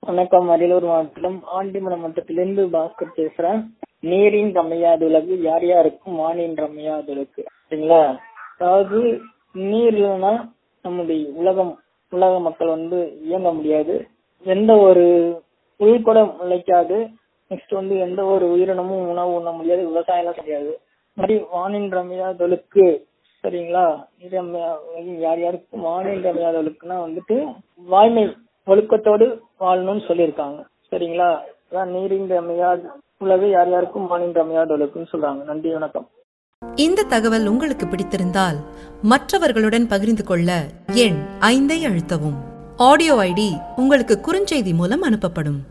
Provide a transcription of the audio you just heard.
வணக்கம் அரியலூர் மாவட்டம் ஆண்டிமலம் மட்டத்திலிருந்து பாஸ்கர் பேசுறேன் நீரின் ரம்மையாது உலகு யார் யாருக்கும் வானின் ரம்மையாது உலகு சரிங்களா அதாவது நீர் இல்லைன்னா நம்முடைய உலகம் உலக மக்கள் வந்து இயங்க முடியாது எந்த ஒரு உயிர் கூட முளைக்காது நெக்ஸ்ட் வந்து எந்த ஒரு உயிரினமும் உணவு உண்ண முடியாது விவசாயம் எல்லாம் செய்யாது மாதிரி வானின் ரம்மையாதொழுக்கு சரிங்களா இது நம்ம யார் யாருக்கும் வானின் ரம்மையாதொழுக்குன்னா வந்துட்டு வாய்மை ஒழுக்கத்தோடு வாழணும்னு சொல்லியிருக்காங்க சரிங்களா அதான் நீரின் ரம்மையாது உலகு யார் யாருக்கும் வானின் ரம்மையாதொழுக்குன்னு சொல்றாங்க நன்றி வணக்கம் இந்த தகவல் உங்களுக்கு பிடித்திருந்தால் மற்றவர்களுடன் பகிர்ந்து கொள்ள எண் ஐந்தை அழுத்தவும் ஆடியோ ஐடி உங்களுக்கு குறுஞ்செய்தி மூலம் அனுப்பப்படும்